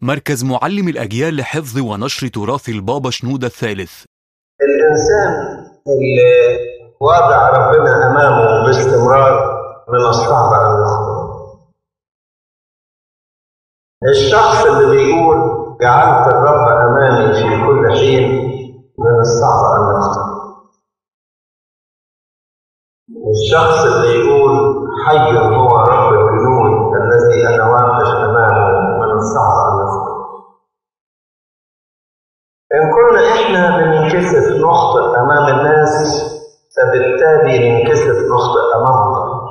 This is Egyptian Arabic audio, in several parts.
مركز معلم الأجيال لحفظ ونشر تراث البابا شنودة الثالث الإنسان اللي وضع ربنا أمامه باستمرار من الصعب أن يخطئ الشخص اللي بيقول جعلت الرب أمامي في كل حين من الصعب أن يخطئ الشخص اللي يقول حي هو رب الجنود الذي أنا واقف أمامه من الصعب أن يخطئ إن كنا إحنا بننكسف نخطئ أمام الناس فبالتالي ننكسف نخطئ أمام الله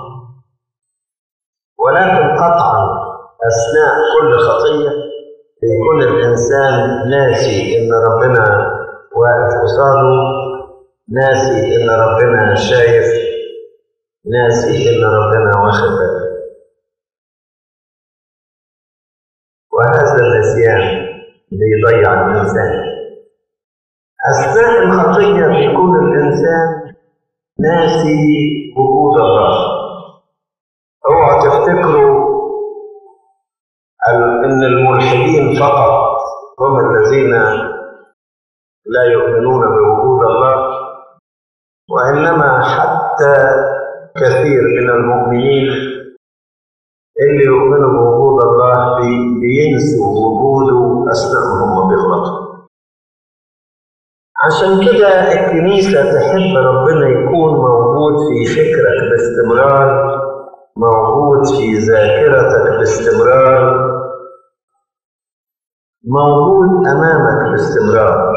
ولكن قطعا أثناء كل خطية بيكون الإنسان ناسي إن ربنا واقف قصاده ناسي إن ربنا شايف ناسي إن ربنا واخد باله وهذا النسيان بيضيع الإنسان أثناء الخطية بيكون الإنسان ناسي وجود الله اوعوا تفتكروا ان الملحدين فقط هم الذين لا يؤمنون بوجود الله وانما حتى كثير من المؤمنين اللي يؤمنوا بوجود الله بينسوا وجوده اثناء ما هم بيغلطوا عشان كده الكنيسه تحب ربنا يكون موجود في فكرك باستمرار موجود في ذاكرتك باستمرار موجود امامك باستمرار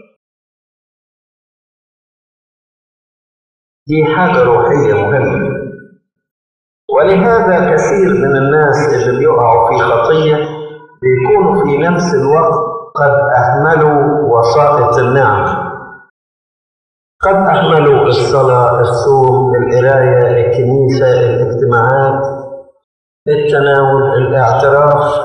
دي حاجه روحيه مهمه ولهذا كثير من الناس اللي بيقعوا في خطيه بيكونوا في نفس الوقت قد اهملوا وسائط النعمه قد أهملوا الصلاة، الصوم، القراية، الكنيسة، الاجتماعات، التناول، الاعتراف،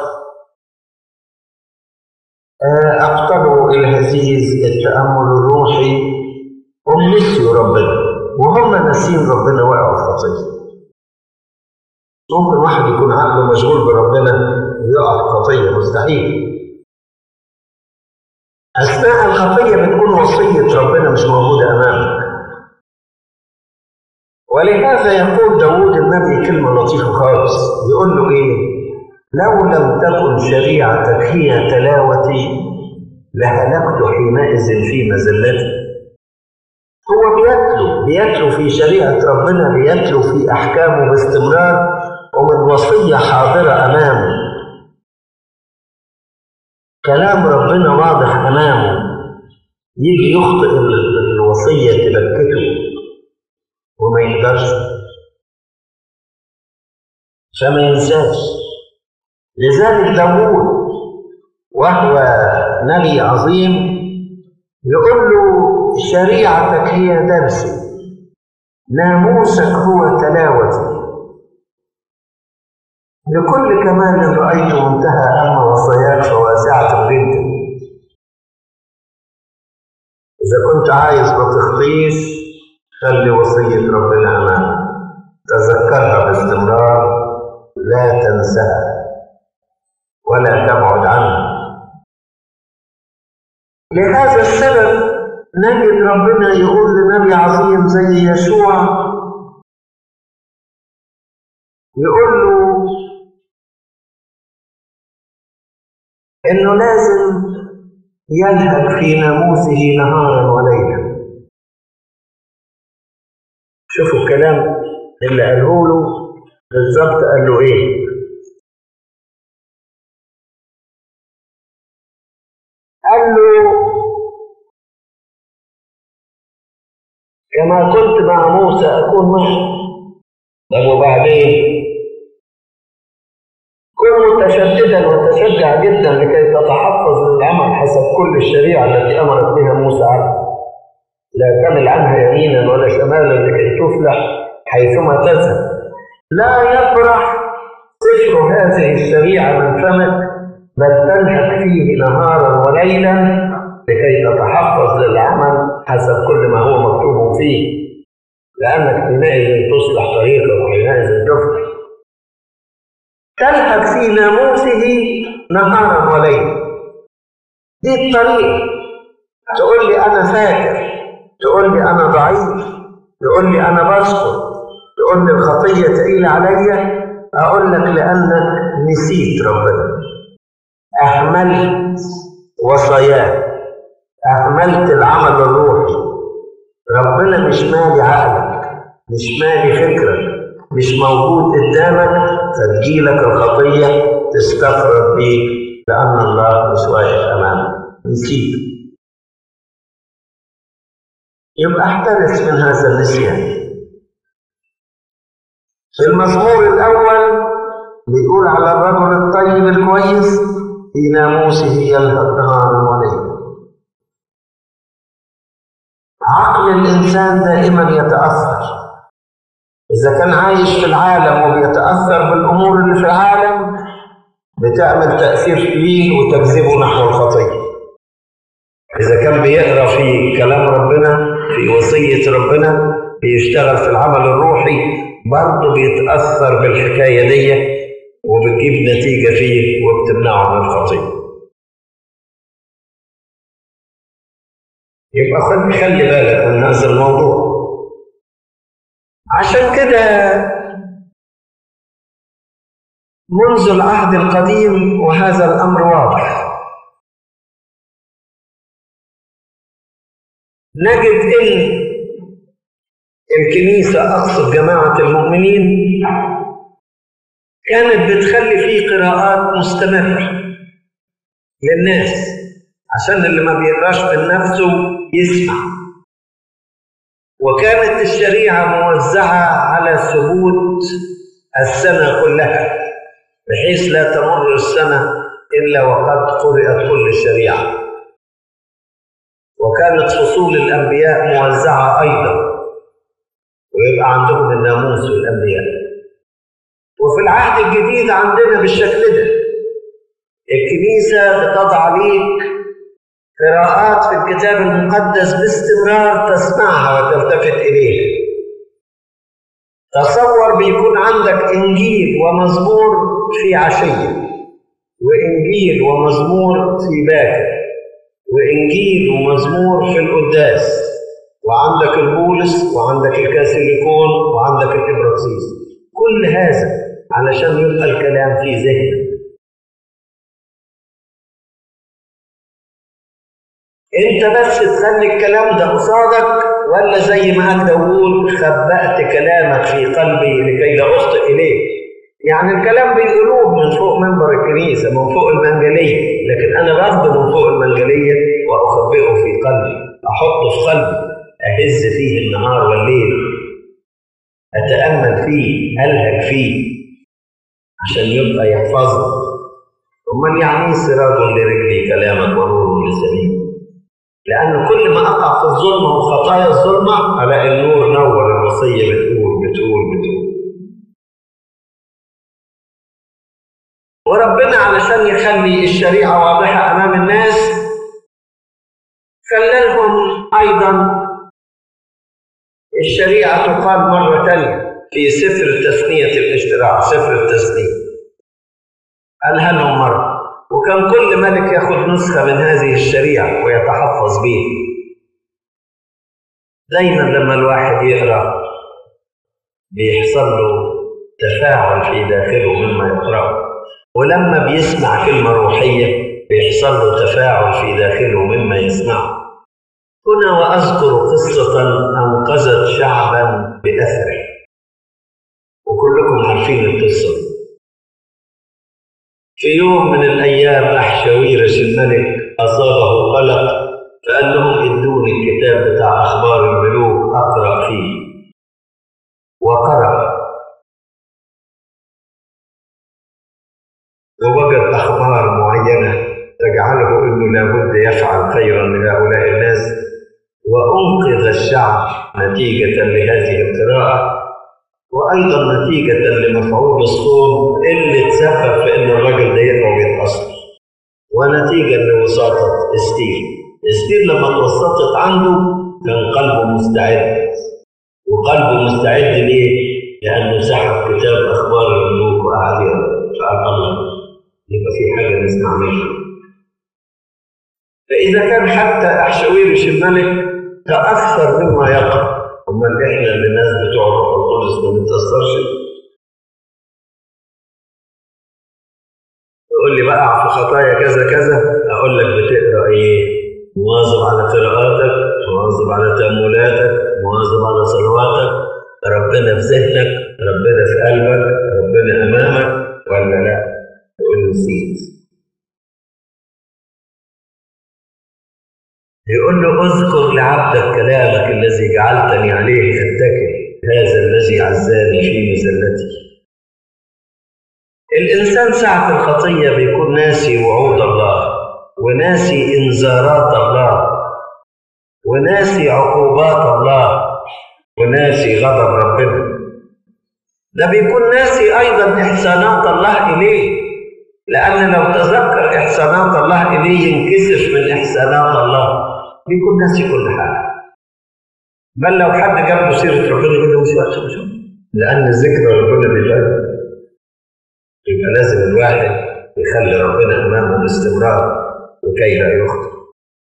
أبطلوا الهزيز، التأمل الروحي، هم نسيوا ربنا، وهم ناسين ربنا وقعوا في خطية. ممكن واحد يكون عقله مشغول بربنا ويقع في خطية مستحيل. أثناء الخطية بتكون وصية ربنا مش موجودة أمامك ولهذا يقول داود النبي كلمة لطيفة خالص يقول له إيه لو لم تكن شريعتك هي تلاوتي لهلكت حينئذ في مزلتي هو بيتلو بيتلو في شريعة ربنا بيتلو في أحكامه باستمرار ومن وصية حاضرة أمامه كلام ربنا واضح امامه يجي يخطئ الوصيه تبكته وما يقدرش فما ينساش لذلك داوود وهو نبي عظيم يقول له شريعتك هي درسي ناموسك هو تلاوتي لكل كمال رأيت منتهى أما وصاياك فواسعة جدا إذا كنت عايز ما تخطيش خلي وصية ربنا أمامك تذكرها باستمرار لا تنساها ولا تبعد عنها لهذا السبب نجد ربنا يقول لنبي عظيم زي يشوع يقول له انه لازم يلهج في ناموسه نهارا وليلا شوفوا الكلام اللي قاله له بالظبط قال له ايه قال له كما كنت مع موسى اكون معه طب وبعدين كن متشددا وتشجع جدا لكي تتحفظ من العمل حسب كل الشريعة التي أمرت بها موسى عنه لا تمل عنها يمينا ولا شمالا لكي تفلح حيثما تذهب لا يفرح سفر هذه الشريعة من فمك بل تنهك فيه نهارا وليلا لكي تتحفظ للعمل حسب كل ما هو مكتوب فيه لأنك حينئذ تصلح طريقك وحينئذ تفلح تلهك في ناموسه نهارا وليلا دي الطريقة تقول لي أنا فاكر تقول لي أنا ضعيف تقول لي أنا بذكر تقول لي الخطية تقيلة عليا أقول لك لأنك نسيت ربنا أهملت وصاياه أهملت العمل الروحي ربنا مش مالي عقلك مش مالي فكرك مش موجود قدامك فتجيلك الخطية تستفرد بيك لأن الله مش واقف أمامك نسيت يبقى احترس من هذا النسيان في المزمور الأول بيقول على الرجل الطيب الكويس في ناموسه يلهث نهارا وليلا عقل الإنسان دائما يتأثر إذا كان عايش في العالم وبيتأثر بالأمور اللي في العالم بتعمل تأثير فيه وتجذبه نحو الخطية إذا كان بيقرأ في كلام ربنا في وصية ربنا بيشتغل في العمل الروحي برضه بيتأثر بالحكاية دي وبتجيب نتيجة فيه وبتمنعه من الخطية يبقى خلي خلي بالك من هذا الموضوع عشان كده منذ العهد القديم وهذا الأمر واضح نجد إن الكنيسة أقصد جماعة المؤمنين كانت بتخلي فيه قراءات مستمرة للناس عشان اللي ما بيقراش من نفسه يسمع وكانت الشريعة موزعة على ثبوت السنة كلها بحيث لا تمر السنة إلا وقد قرأت كل الشريعة وكانت فصول الأنبياء موزعة أيضا ويبقى عندهم الناموس والأنبياء وفي العهد الجديد عندنا بالشكل ده الكنيسة بتضع ليك قراءات في الكتاب المقدس باستمرار تسمعها وتلتفت إليها تصور بيكون عندك إنجيل ومزمور في عشية وإنجيل ومزمور في باكر وإنجيل ومزمور في القداس وعندك البولس وعندك الكاثوليكون وعندك الإبراكسيس كل هذا علشان يبقى الكلام في ذهنك انت بس تخلي الكلام ده قصادك ولا زي ما قال داوود خبأت كلامك في قلبي لكي لا اخطئ اليك يعني الكلام بالقلوب من فوق منبر الكنيسه من فوق المنجليه لكن انا باخده من فوق المنجليه واخبئه في قلبي احطه في قلبي اهز فيه النهار والليل اتامل فيه الهج فيه عشان يبقى يحفظني امال يعني ايه سراج لرجلي كلامك ونور لسبيلي لأن كل ما أقع في الظلمة وخطايا الظلمة ألاقي النور نور الوصية بتقول بتقول بتقول وربنا علشان يخلي الشريعة واضحة أمام الناس خلى لهم أيضا الشريعة تقال مرة تانية في سفر تثنية الاشتراع سفر التثنية قالها لهم مرة وكان كل ملك ياخذ نسخة من هذه الشريعة ويتحفظ بها دايما لما الواحد يقرأ بيحصل له تفاعل في داخله مما يقرأه ولما بيسمع كلمة روحية بيحصل له تفاعل في داخله مما يسمعه هنا وأذكر قصة أنقذت شعبا بأثره وكلكم عارفين القصة دي في يوم من الأيام أحشويرش الملك أصابه قلق فقال لهم ادوني الكتاب بتاع أخبار الملوك أقرأ فيه وقرأ ووجد أخبار معينة تجعله أنه لابد يفعل خيرا لهؤلاء الناس وأنقذ الشعب نتيجة لهذه القراءة وأيضا نتيجة لمفعول الصوم اللي تسبب في إن الراجل ده يقع ويتأثر ونتيجة لوساطة استير استير لما توسطت عنده كان قلبه مستعد وقلبه مستعد ليه؟ لأنه سحب كتاب أخبار الملوك وقعد يقرأ فقال الله يبقى في حاجة نسمع منها فإذا كان حتى أحشاويرش الملك تأثر مما يقع أمال إحنا اللي الناس بتوع الروح القدس ما نتأثرش يقول لي بقع في خطايا كذا كذا أقول لك بتقرأ إيه؟ مواظب على قراءاتك مواظب على تأملاتك مواظب على صلواتك ربنا في ذهنك ربنا في قلبك ربنا أمامك ولا لا؟ يقول نسيت يقول له اذكر لعبدك كلامك الذي جعلتني عليه اتكل هذا الذي عزاني في مزلتي الإنسان ساعة الخطية بيكون ناسي وعود الله وناسي إنذارات الله وناسي عقوبات الله وناسي غضب ربنا ده بيكون ناسي أيضا إحسانات الله إليه لأن لو تذكر إحسانات الله إليه ينكسف من إحسانات الله بيكون ناسي كل حاجة بل لو حد جاب له سيرة ربنا يقول له مش وقت مش وقت لأن ذكر ربنا بيبان يبقى لازم الواحد يخلي ربنا أمامه باستمرار لكي لا يخطئ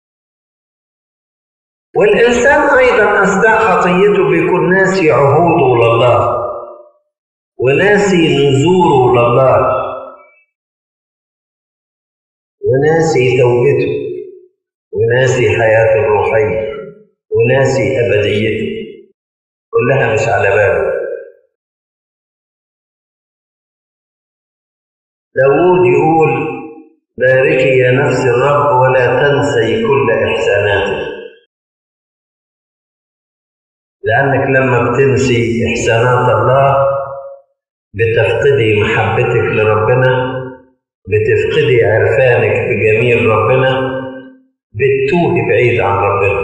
والإنسان أيضا أثناء خطيته بيكون ناسي عهوده لله وناسي نذوره لله وناسي توبته وناسي حياته الروحية وناسي أبديته كلها مش على باله داود يقول باركي يا نفس الرب ولا تنسي كل إحساناته لأنك لما بتنسي إحسانات الله بتفقدي محبتك لربنا بتفقدي عرفانك بجميل ربنا بتتوهي بعيد عن ربنا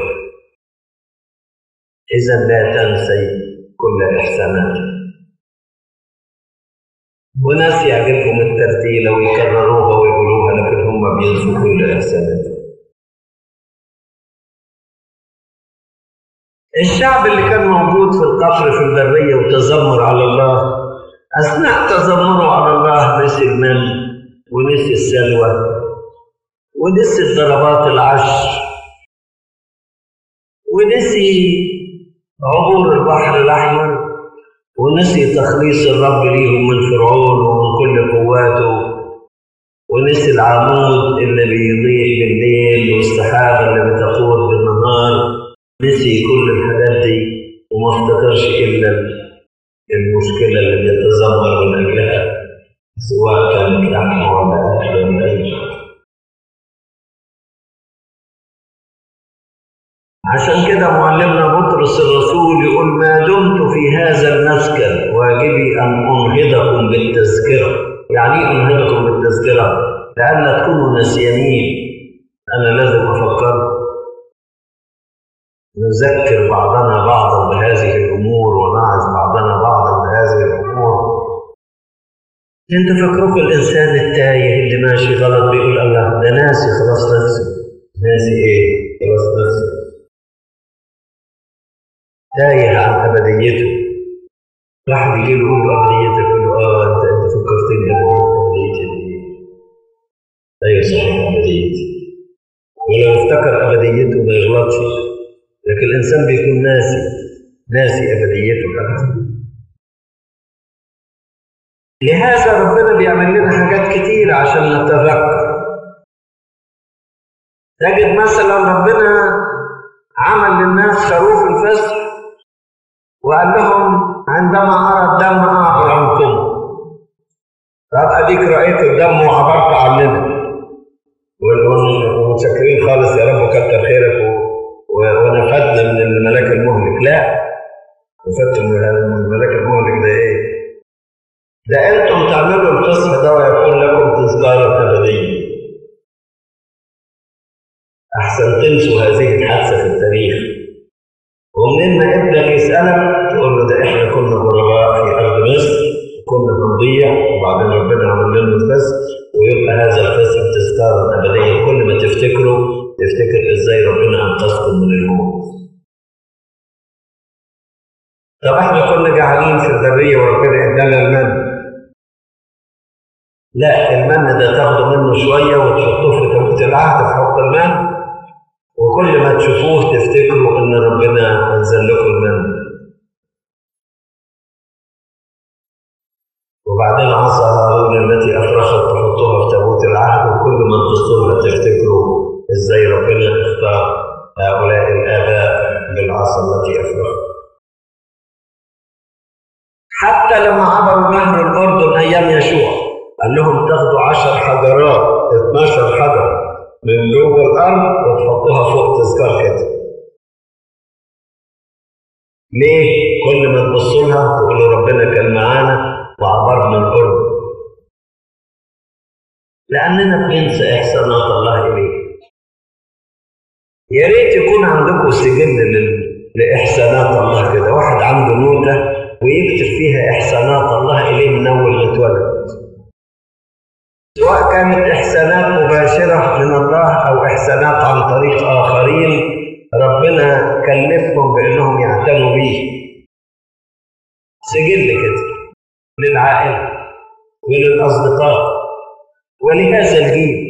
إذا لا تنسي كل إحساناته وناس يعجبهم الترتيلة ويكرروها ويقولوها لكن هم بينسوا كل إحساناته الشعب اللي كان موجود في القفر في البرية وتذمر على الله أثناء تذمره على الله نسي المن ونسي السلوى ونسي الضربات العشر ونسي عبور البحر الأحمر ونسي تخليص الرب ليهم من فرعون ومن كل قواته ونسي العمود اللي بيضيء بالليل والسحابة اللي بتقود بالنهار نسي كل الحاجات دي وما افتكرش إلا المشكلة اللي بيتذمر من أجلها سواء كانت لحمة ولا أكل ولا أي شيء عشان كده معلمنا بطرس الرسول يقول ما دمت في هذا المسكن واجبي أن أنهضكم بالتذكرة يعني إيه أنهضكم بالتذكرة؟ لأن تكونوا نسيانين أنا لازم أفكر نذكر بعضنا بعضا بهذه الأمور ونعظ بعضنا بعضا بهذه الأمور انت فكرك الانسان التايه اللي ماشي غلط بيقول الله ده ناسي خلاص نفسه ناسي ايه خلاص نفسه تايه عن ابديته واحد يجي له يقول له ابديتك يقول له اه انت انت فكرتني ابديتي ابديتي ايوه صحيح ابديتي ولو افتكر ابديته ما يغلطش لكن الانسان بيكون ناسي ناسي ابديته حتى لهذا ربنا بيعمل لنا حاجات كتير عشان نتذكر تجد مثلا ربنا عمل للناس خروف الفصح وقال لهم عندما ارى الدم اعبر عنكم طب اديك رايت الدم وعبرت عننا ومتشكرين خالص يا رب كتر خيرك ونفدنا من الملاك المهلك لا نفدت من الملاك المهلك ده ايه ده انتم تعملوا الفصح ده ويكون لكم تذكارة أبدية. أحسن تنسوا هذه الحادثة في التاريخ. ومنين ما ابنك يسألك تقول له ده احنا كنا غرباء في أرض مصر وكنا بنضيع وبعدين ربنا عمل لنا الفصح ويبقى هذا الفصح تذكارة أبدية كل ما تفتكروا تفتكر ازاي ربنا أنقذكم من الموت. طب احنا كنا جعانين في البرية وربنا ادانا المن لا المن ده تاخده منه شوية وتحطوه في تابوت العهد في حوض المن وكل ما تشوفوه تفتكروا إن ربنا أنزل لكم المن وبعدين عصا هارون التي أفرخت تحطوها في تابوت العهد وكل ما تبصوا تفتكروا إزاي ربنا اختار هؤلاء الآباء بالعصا التي أفرخت حتى لما عبروا نهر الأردن أيام يشوع قال لهم تاخدوا عشر حجرات 12 حجر من جوه الأرض وتحطوها فوق تذكار كده ليه؟ كل ما تبصوا لها تقولوا ربنا كان معانا وعبرنا الأردن لأننا بننسى إحسانات الله إليه يا ريت يكون عندكم سجل لإحسانات الله كده واحد عنده نوتة ويكتب فيها إحسانات الله إليه من أول ما اتولد سواء كانت إحسانات مباشرة من الله أو إحسانات عن طريق آخرين ربنا كلفهم بأنهم يعتنوا بيه سجل كده للعائلة وللأصدقاء ولهذا الجيل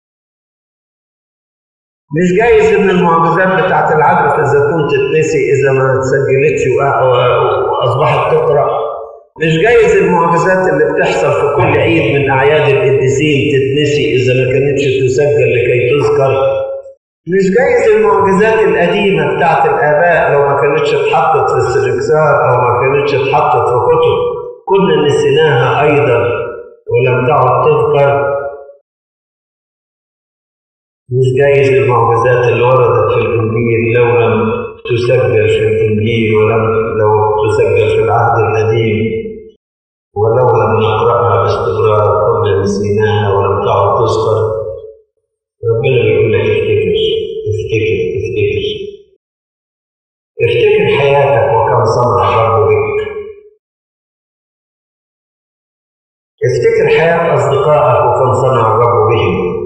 مش جايز ان المعجزات بتاعت العذراء في الزيتون تتنسي اذا ما اتسجلتش واصبحت تقرا مش جايز المعجزات اللي بتحصل في كل عيد من اعياد القديسين تتنسي اذا ما كانتش تسجل لكي تذكر مش جايز المعجزات القديمه بتاعت الاباء لو ما كانتش اتحطت في السلكسار او ما كانتش اتحطت في كتب كنا نسيناها ايضا ولم تعد تذكر مش جايز المعجزات اللي وردت في الإنجيل لو لم تسجل في الإنجيل ولم لو تسجل في العهد القديم ولو لم نقرأها باستمرار قبل نسيناها ولم تعد تذكر ربنا بيقول لك افتكر افتكر افتكر افتكر حياتك وكم صنع الرب بك افتكر حياة أصدقائك وكم صنع الرب بهم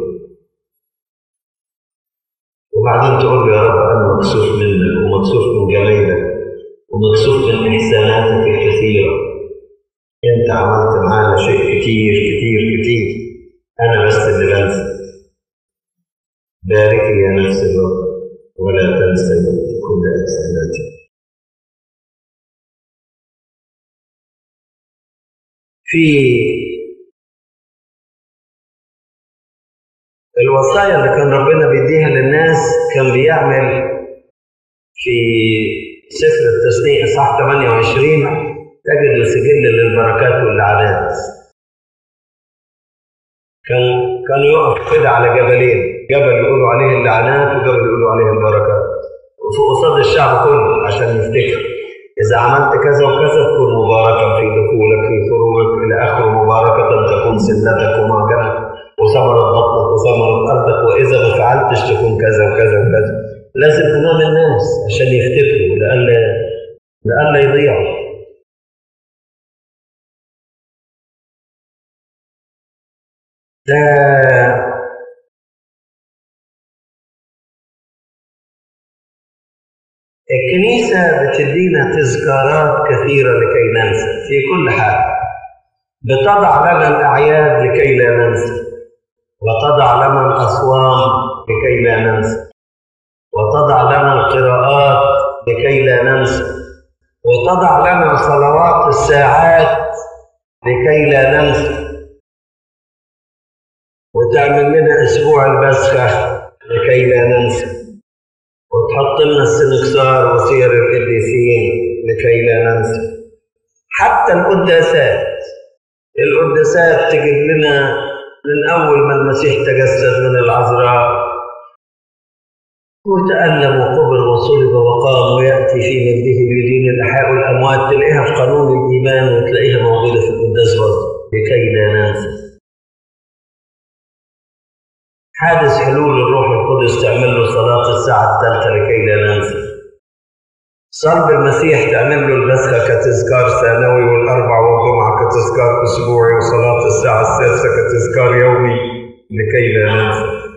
وبعدين تقول له يا رب أنا مكسوف منك ومكسوف من جمالك ومكسوف من إحساناتك الكثيرة أنت عملت معانا شيء كتير كتير كتير أنا بس اللي بنسى باركي يا نفس الرب ولا تنسى كل إحساناتي في الوصايا اللي كان ربنا بيديها للناس كان بيعمل في سفر التثنية إصحاح 28 تجد سجل للبركات واللعنات كان كانوا يقف كده على جبلين جبل يقولوا عليه اللعنات وجبل يقولوا عليه البركات وفوق قصاد الشعب كله عشان يفتكر إذا عملت كذا وكذا تكون مباركا في دخولك في خروجك إلى آخره مباركة تكون سلتك ومعجنك وثمرة بطنك وثمرة أرضك وإذا ما فعلتش تكون كذا وكذا وكذا لازم أمام الناس عشان يفتكروا لألا لألا يضيعوا ده الكنيسة بتدينا تذكارات كثيرة لكي ننسى في كل حال بتضع لنا الأعياد لكي لا ننسى وتضع لنا الأصوام لكي لا ننسى وتضع لنا القراءات لكي لا ننسى وتضع لنا صلوات الساعات لكي لا ننسى وتعمل لنا أسبوع البسخة لكي لا ننسى وتحط لنا السنكسار وسير القديسين لكي لا ننسى حتى القداسات القداسات تجيب لنا من أول ما المسيح تجسد من العذراء وتألم وقبر وصلب وقام ويأتي في مجده لدين الأحياء والأموات تلاقيها في قانون الإيمان وتلاقيها موجودة في القداس برضه لكي لا ننسى حادث حلول الروح القدس تعمل له صلاة الساعة الثالثة لكي لا ننسى صلب المسيح تعمل له البسخة كتذكار سنوي والأربع والجمعة كتذكار أسبوعي وصلاة الساعة السادسة كتذكار يومي لكي لا ننسى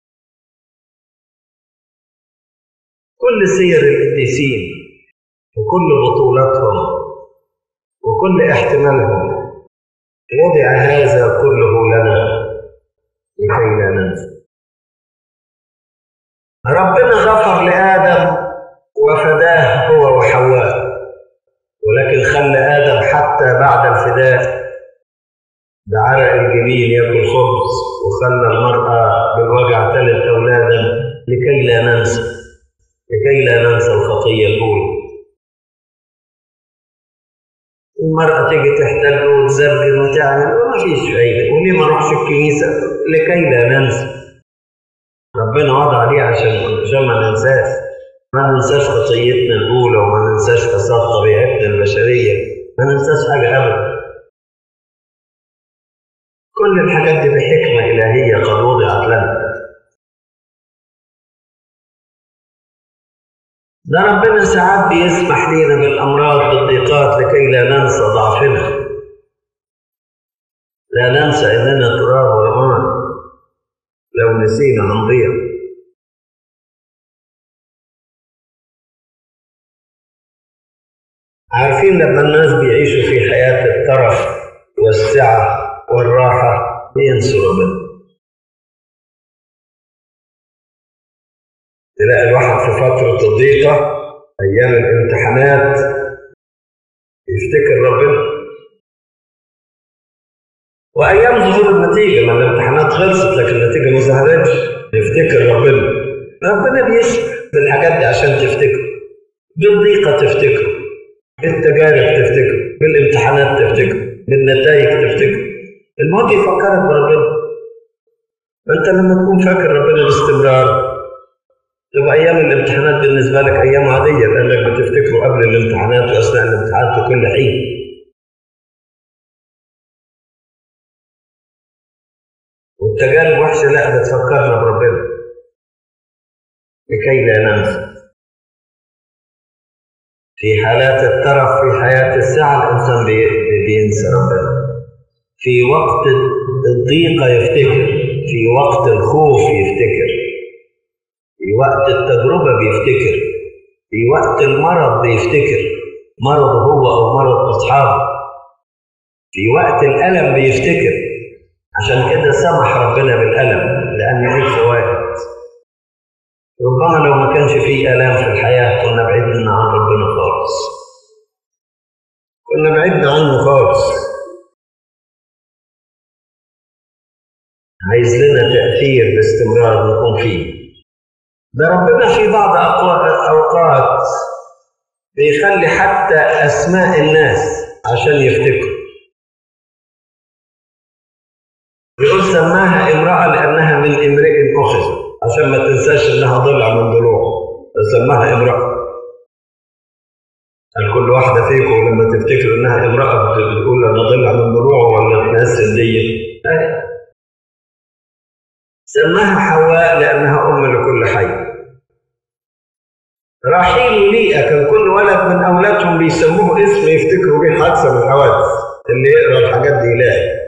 كل سير القديسين وكل بطولاتهم وكل احتمالهم وضع هذا كله لنا لكي لا ننسى ربنا غفر لآدم وفداه هو وحواء ولكن خلى آدم حتى بعد الفداء بعرق الجبين ياكل خبز وخلى المرأة بالوجع تلد أولادا لكي لا ننسى لكي لا ننسى الخطية الأولى المرأة تيجي تحتل وتزرجر وتعمل وما فيش فايدة وليه ما نروحش الكنيسة لكي لا ننسى ربنا وضع ليه عشان عشان ما ننساش ما ننساش خطيتنا الأولى وما ننساش فساد طبيعتنا البشرية ما ننساش حاجة أبدا كل الحاجات دي بحكمة إلهية قد وضعت لنا ده ربنا ساعات بيسمح لينا بالأمراض بالضيقات لكي لا ننسى ضعفنا لا ننسى إننا تراب ورمان لو نسينا نضيع عارفين لما الناس بيعيشوا في حياة الترف والسعة والراحة بينسوا ربنا تلاقي الواحد في فترة الضيقة أيام الامتحانات يفتكر ربنا وأيام ظهور النتيجة ما الامتحانات خلصت لكن النتيجة ما ظهرتش يفتكر ربنا ربنا بيسمح بالحاجات دي عشان تفتكر بالضيقة تفتكر بالتجارب تفتكر بالامتحانات تفتكر بالنتائج تفتكر الموت يفكرك بربنا فأنت لما تكون فاكر ربنا باستمرار تبقى ايام الامتحانات بالنسبه لك ايام عاديه لانك بتفتكره قبل الامتحانات واثناء الامتحانات في كل حين. والتجارب وحشه لا بتفكرنا بربنا لكي لا ننسى. في حالات الترف في حياه السعه الانسان بينسى ربنا. في وقت الضيقه يفتكر، في وقت الخوف يفتكر. في وقت التجربة بيفتكر في وقت المرض بيفتكر مرضه هو أو مرض أصحابه في وقت الألم بيفتكر عشان كده سمح ربنا بالألم لأن ليه فوائد ربما لو ما كانش فيه آلام في الحياة كنا بعدنا عن ربنا خالص كنا بعدنا عنه خالص عايز لنا تأثير باستمرار نكون فيه ده ربنا في بعض أوقات بيخلي حتى أسماء الناس عشان يفتكروا يقول سماها امرأة لأنها من امرئ أخذ عشان ما تنساش إنها ضلع من ضلوعه فسماها امرأة هل كل واحدة فيكم لما تفتكر إنها امرأة بتقول أنا ضلع من ضلوعه ولا تنسى دي؟ سماها حواء لأنها أم لكل حي رحيل وليئة كان كل ولد من أولادهم بيسموه اسم يفتكروا بيه حادثة من الحوادث اللي يقرأ الحاجات دي يلاقي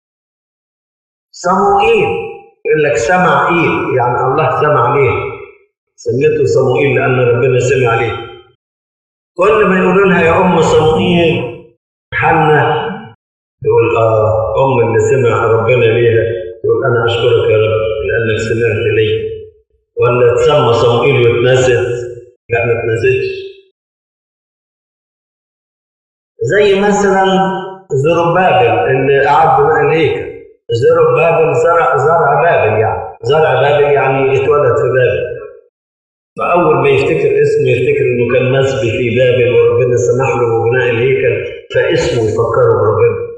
صموئيل يقول لك سمع إيل يعني الله سمع عليه سميته صموئيل لأن ربنا سمع عليه كل ما يقولوا لها يا أم صموئيل حنة تقول آه أم اللي سمع ربنا ليها تقول أنا أشكرك يا رب لأنك سمعت لي ولا تسمى صموئيل وتنست لا ما تنستش زي مثلا زربابل اللي قعد بناء الهيكل زربابل زرع زرع بابل يعني زرع بابل يعني اتولد في بابل فأول ما يفتكر اسمه يفتكر إنه كان مسبي في بابل وربنا سمح له ببناء الهيكل فاسمه يفكره بربنا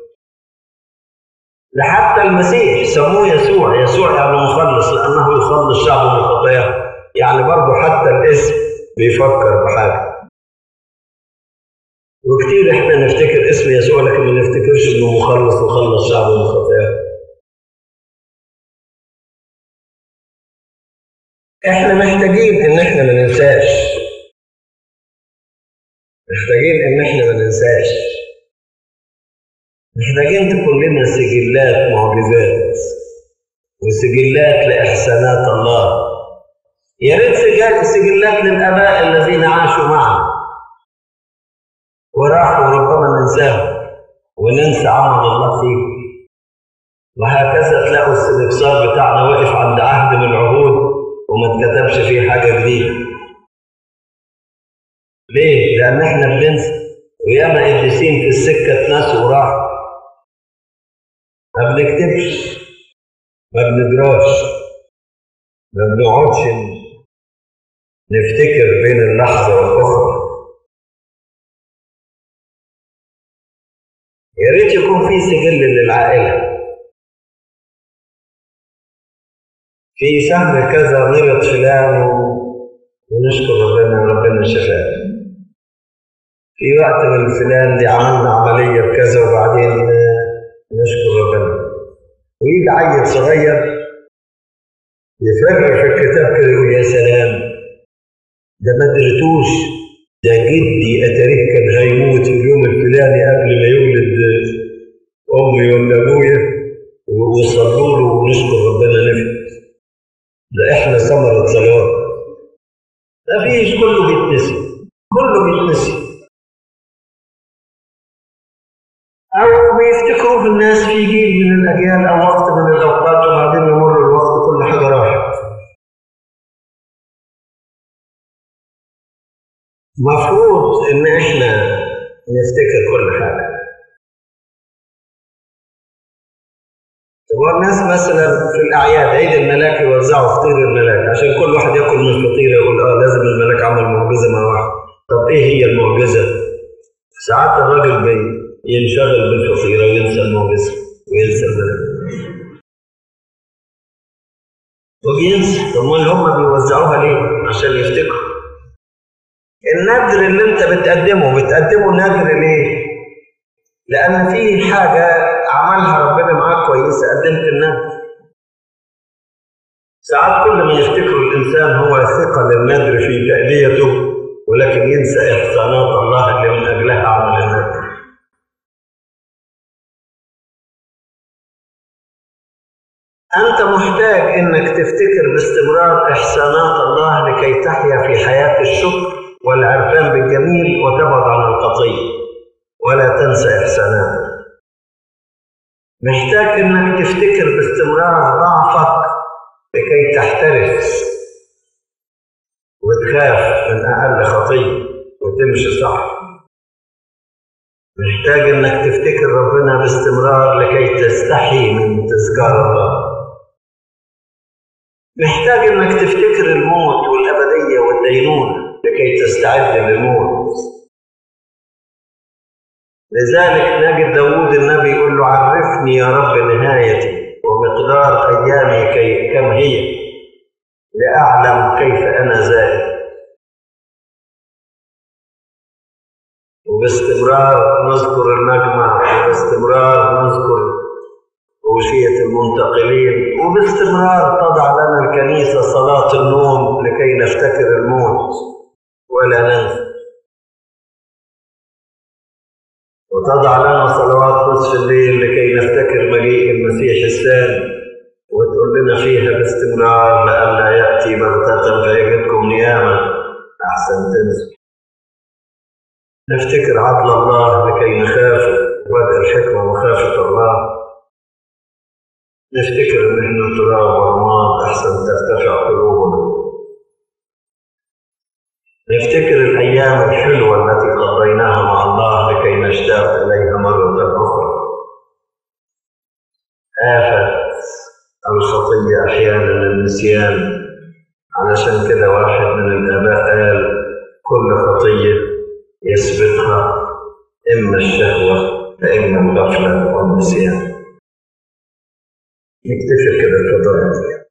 لحتى المسيح سموه يسوع يسوع يعني مخلص لأنه يخلص شعبه من خطاياه يعني برضه حتى الاسم بيفكر بحاجة وكتير احنا نفتكر اسم يسوع لكن ما نفتكرش انه مخلص وخلص شعبه من خطاياه احنا محتاجين ان احنا ما ننساش محتاجين ان احنا ما ننساش محتاجين تكون لنا سجلات معجزات وسجلات لإحسانات الله يا ريت سجلات للآباء الذين عاشوا معنا وراحوا ربما ننساهم وننسى عمل الله فيهم وهكذا تلاقوا السنكسار بتاعنا واقف عند عهد من العهود وما اتكتبش فيه حاجة جديدة ليه؟ لأن احنا بننسى وياما قديسين في السكة اتنسوا وراحوا ما بنكتبش ما بندراش ما بنقعدش نفتكر بين اللحظة والأخرى يا ريت يكون في سجل للعائلة في شهر كذا مرض فلان ونشكر ربنا ربنا شفاه في وقت من الفلان دي عملنا عملية بكذا وبعدين نشكر ربنا ويجي عيل صغير يفرق في الكتاب كده يقول يا سلام ده ما درتوش ده جدي اتاريه كان هيموت في اليوم الفلاني قبل ما يولد امي ولا ابويا وصلوا له ونشكر ربنا نفت ده احنا ثمرة صلوات ما فيش كله بيتنسي كله بيتنسي أو بيفتكروه الناس في جيل من الأجيال أو وقت من الأوقات وبعدين يمر الوقت كل حاجة راحت. مفروض إن إحنا نفتكر كل حاجة. والناس مثلا في الأعياد عيد الملاك يوزعوا فطير الملاك عشان كل واحد ياكل من الفطيرة يقول اه لازم الملاك عمل معجزة مع واحد. طب إيه هي المعجزة؟ ساعات الراجل بي ينشغل بالفطيرة وينسى المعجزة وينسى الملاك. وبينسى امال هم بيوزعوها ليه؟ عشان يفتكروا. النذر اللي انت بتقدمه بتقدمه نذر ليه؟ لأن في حاجة عملها ربنا معاك كويسة قدمت النذر. ساعات كل ما يفتكر الإنسان هو ثقة للنذر في تأديته ولكن ينسى إحسانات الله اللي من أجلها عمل النذر. أنت محتاج إنك تفتكر باستمرار إحسانات الله لكي تحيا في حياة الشكر والعرفان بالجميل وتبعد عن الخطية ولا تنسى إحساناته. محتاج إنك تفتكر باستمرار ضعفك لكي تحترس وتخاف من أقل خطية وتمشي صح. محتاج إنك تفتكر ربنا باستمرار لكي تستحي من تذكار الله. محتاج انك تفتكر الموت والابديه والدينونه لكي تستعد للموت لذلك نجد داود النبي يقول له عرفني يا رب نهايتي ومقدار ايامي كي كم هي لاعلم كيف انا زائد وباستمرار نذكر المجمع وباستمرار نذكر وشية المنتقلين وباستمرار تضع لنا الكنيسة صلاة النوم لكي نفتكر الموت ولا ننسى وتضع لنا صلوات نصف الليل لكي نفتكر مجيء المسيح الثاني وتقول لنا فيها باستمرار لئلا يأتي بغتة فيجدكم نياما أحسن تنسوا نفتكر عدل الله لكي نخاف وادئ الحكمة وخافة الله نفتكر ان احنا تراب ورماد احسن ترتفع قلوبنا نفتكر الايام الحلوه التي قضيناها مع الله لكي نشتاق اليها مره اخرى آفة الخطية أحيانا النسيان علشان كده واحد من الآباء قال كل خطية يسبقها إما الشهوة فإما الغفلة والنسيان نكتفي كده الفضائل